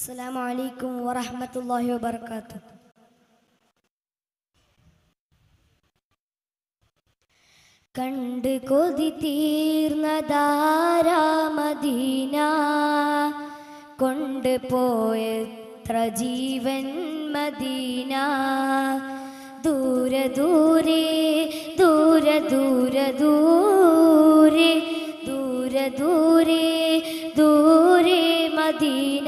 السلام عليكم ورحمة الله وبركاته കണ്ട് കൊതി തീർന്നതാരാമദീന കൊണ്ടുപോയത്ര ജീവൻ മദീന ദൂര ദൂരെ ദൂര ദൂര ദൂരെ ദൂര ദൂരെ ദൂരെ മദീന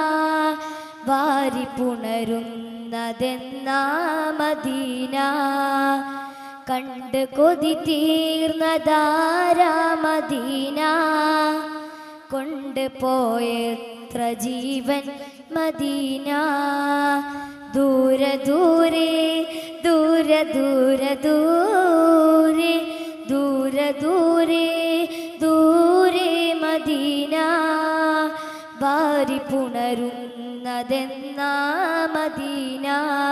വാരി പുണരുന്നതെന്നാ മദീന കണ്ട് കൊതി തീർന്നതാരാ മദീന കൊണ്ടുപോയത്ര ജീവൻ മദീന ദൂര ദൂരെ ദൂര ദൂര ദൂരെ ദൂര ദൂരെ ദൂരെ മദീന വാരി പുണരുന്നതെന്നാ മദീന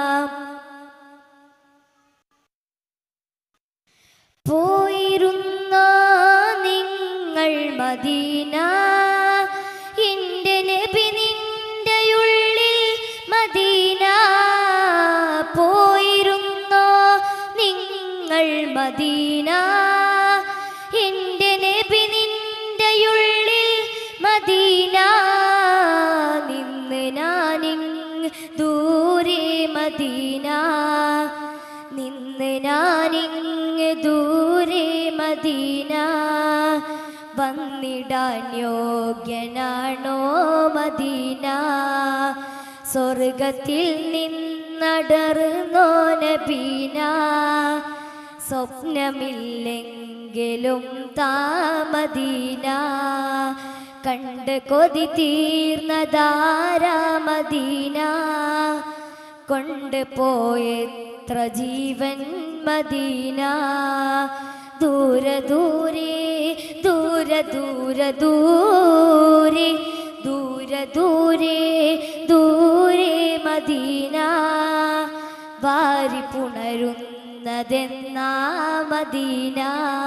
പോയിരുന്നോ നിങ്ങൾ മദീന എൻ്റെ നബി നിന്റെ ഉള്ളിൽ മദീന പോയിരുന്നോ നിങ്ങൾ മദീന എൻ്റെ നബി നിന്റെ ഉള്ളിൽ മദീന നിന്ന് ഞാനിങ് ദൂരെ മദീന നിന്ന് ഞാനിങ് ദൂരെ മദീന വന്നിടാൻ യോഗ്യനാണോ മദീന സ്വർഗത്തിൽ നിന്നടർന്നോ നബീന സ്വപ്നമില്ലെങ്കിലും താമദീന കണ്ട് കൊതി തീർന്നതാരാ മദീന കൊണ്ടുപോയെത്ര ജീവൻ മദീന ദൂര ദൂരെ ദൂര ദൂര ദൂരെ ദൂര ദൂരെ ദൂരെ മദീന വാരി പുണരുന്നതെന്നാ മദീന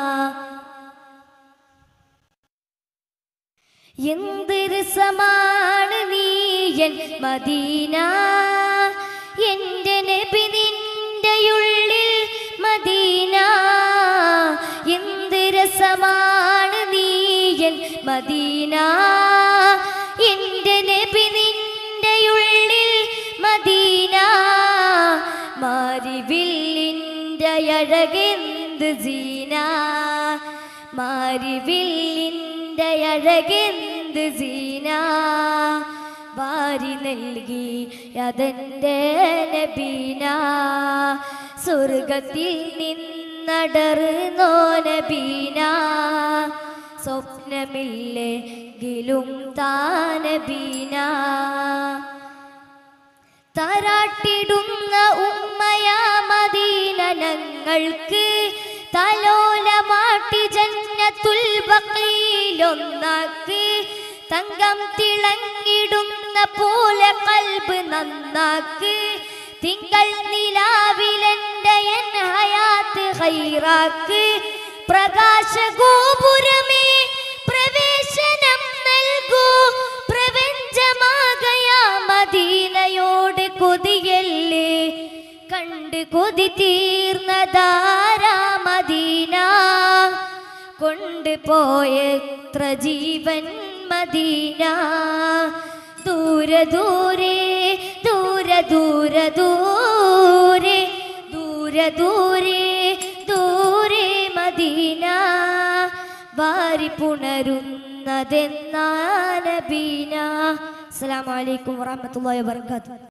എന്ത് രസമാണ് നീയൻ മദീന എൻ്റെ നബി നിന്റെ ഉള്ളിൽ മദീന എന്ത് രസമാണ് നീയൻ മദീന എൻ്റെ നബി നിന്റെ ഉള്ളിൽ മദീന മാരിവില്ലിൻ്റെ അഴകെന്ത് ജീന മാരിവില്ലിൻ്റെ അഴകെന്ത് ജീന വാരി നൽകി അതെൻ്റെ നബീന സ്വർഗത്തിൽ നിന്നടർന്നോ നബീന സ്വപ്നമില്ലെങ്കിലും താനബീന തരാട്ടിടുന്ന ഉമ്മയാ മദീന ഞങ്ങൾക്ക് തലോലമാട്ടി ജന്നത്തുൽ ബഖീലൊന്നാക്ക് തങ്കം തിളങ്ങിടുന്ന പോലെ കൽബ് നന്നാക്ക് തിങ്കൾ നിലാവിലെന്റെ എൻ ഹയാത്ത് ഹൈറാക്ക് പ്രകാശ ഗോപുരമേ പ്രവേശനം നൽകൂ പ്രപഞ്ചമാകയാ മദീനയോട് കൊതിയല്ലേ കണ്ട് കൊതി തീർന്നതാരാ മദീന കൊണ്ടുപോയെത്ര ജീവൻ മദീന ദൂര ദൂരെ ദൂര ദൂര ദൂരെ ദൂര ദൂരെ ദൂരെ മദീന വാരി പുണരുന്നതെന്നാ നബീന അസ്സലാമു അലൈക്കും വറഹ്മത്തുള്ളാഹി വബറകാതുഹു